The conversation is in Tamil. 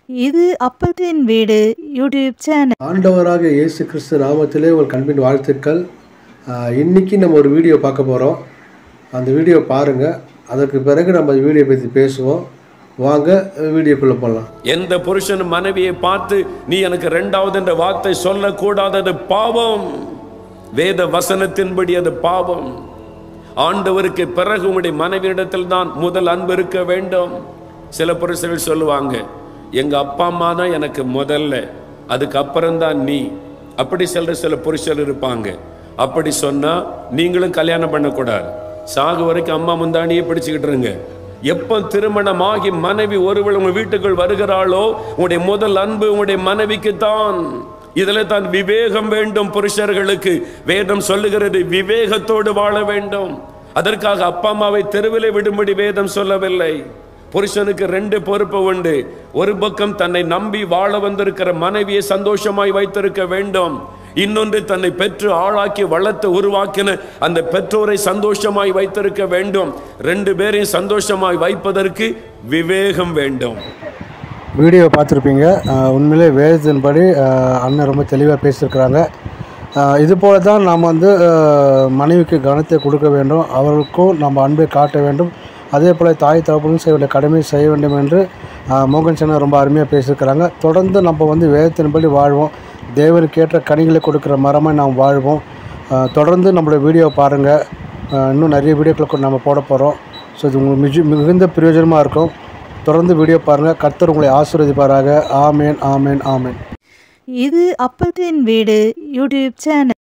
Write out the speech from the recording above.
இது அப்பத்தின் வீடு யூடியூப் சேனல் ஆண்டவராக இயேசு கிறிஸ்து நாமத்திலே உங்கள் கண்பின் வாழ்த்துக்கள் ஆஹ் இன்னைக்கு நம்ம ஒரு வீடியோ பார்க்க போகிறோம் அந்த வீடியோ பாருங்கள் அதற்கு பிறகு நம்ம அந்த வீடியோ பற்றி பேசுவோம் வாங்க வீடியோக்குள்ளே போகலாம் எந்த புருஷன் மனைவியை பார்த்து நீ எனக்கு ரெண்டாவது என்ற வார்த்தை சொல்லக்கூடாது அது பாவம் வேத வசனத்தின்படி அது பாவம் ஆண்டவருக்கு பிறகு உங்களுடைய மனைவியிடத்தில் தான் முதல் அன்பு இருக்க வேண்டும் சில புருஷர்கள் சொல்லுவாங்க எங்க அப்பா அம்மா தான் எனக்கு முதல்ல அதுக்கு அப்புறம்தான் நீ அப்படி சொல்ற சில புருஷர் இருப்பாங்க அப்படி சொன்னா நீங்களும் கல்யாணம் பண்ணக்கூடாது சாகு வரைக்கும் அம்மா முந்தானியே பிடிச்சுக்கிட்டு இருங்க எப்போ திருமணமாகி மனைவி ஒருவள் உங்க வீட்டுக்குள் வருகிறாளோ உங்களுடைய முதல் அன்பு உங்களுடைய மனைவிக்கு தான் இதுல தான் விவேகம் வேண்டும் புருஷர்களுக்கு வேதம் சொல்லுகிறது விவேகத்தோடு வாழ வேண்டும் அதற்காக அப்பா அம்மாவை தெருவிலே விடும்படி வேதம் சொல்லவில்லை புருஷனுக்கு ரெண்டு பொறுப்பு உண்டு ஒரு பக்கம் தன்னை நம்பி வாழ வந்திருக்கிற மனைவியை சந்தோஷமாய் வைத்திருக்க வேண்டும் இன்னொன்று தன்னை பெற்று ஆளாக்கி வளர்த்து உருவாக்கின அந்த பெற்றோரை சந்தோஷமாய் வைத்திருக்க வேண்டும் ரெண்டு பேரையும் சந்தோஷமாய் வைப்பதற்கு விவேகம் வேண்டும் வீடியோ பார்த்துருப்பீங்க ஆஹ் உண்மையிலே வேதத்தின்படி ஆஹ் அண்ணன் ரொம்ப தெளிவாக பேசியிருக்கிறாங்க ஆஹ் இது போல தான் நாம் வந்து ஆஹ் மனைவிக்கு கனத்தை கொடுக்க வேண்டும் அவர்களுக்கும் நம்ம அன்பை காட்ட வேண்டும் அதே போல் தாய் தகப்பனும் செய்ய வேண்டிய கடமை செய்ய வேண்டும் என்று ஆஹ் மோகன் சன்னா ரொம்ப அருமையாக பேசியிருக்கிறாங்க தொடர்ந்து நம்ம வந்து வேதத்தின்படி வாழ்வோம் தேவனுக்கு ஏற்ற கனிகளை கொடுக்குற மரமாக நாம் வாழ்வோம் ஆஹ் தொடர்ந்து நம்மளோட வீடியோ பாருங்கள் இன்னும் நிறைய வீடியோக்களை நம்ம போட போகிறோம் ஸோ இது உங்களுக்கு மிகு மிகுந்த பிரயோஜனமாக இருக்கும் தொடர்ந்து வீடியோ பாருங்கள் கர்த்தர் உங்களை ஆசீர்வதிப்பாராக ஆமேன் ஆமேன் ஆமேன் இது அப்பத்தின் வீடு யூடியூப் சேனல்